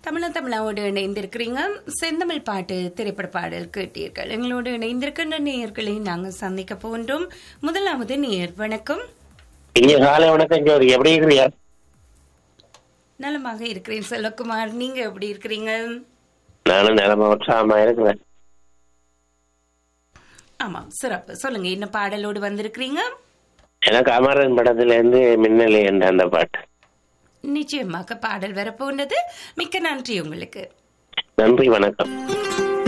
தமிழ தமிழாவோடு இணைந்திருக்கிறீங்க செந்தமிழ் பாட்டு திரைப்பட பாடல் கேட்டீர்கள் எங்களோடு இணைந்திருக்கின்ற நேயர்களை நாங்கள் சந்திக்க போன்றோம் முதலாவது நேயர் வணக்கம் இங்க காலை வணக்கம் ஜோதி எப்படி இருக்கிறியா நலமாக இருக்கிறேன் செல்வகுமார் நீங்க எப்படி இருக்கிறீங்க நானும் நிலம உற்சாகமா இருக்கிறேன் ஆமாம் சிறப்பு சொல்லுங்க என்ன பாடலோடு வந்திருக்கிறீங்க எனக்கு அமரன் படத்துல இருந்து மின்னலி என்ற அந்த பாட்டு நிச்சயமாக பாடல் வரப்போனது மிக்க நன்றி உங்களுக்கு நன்றி வணக்கம்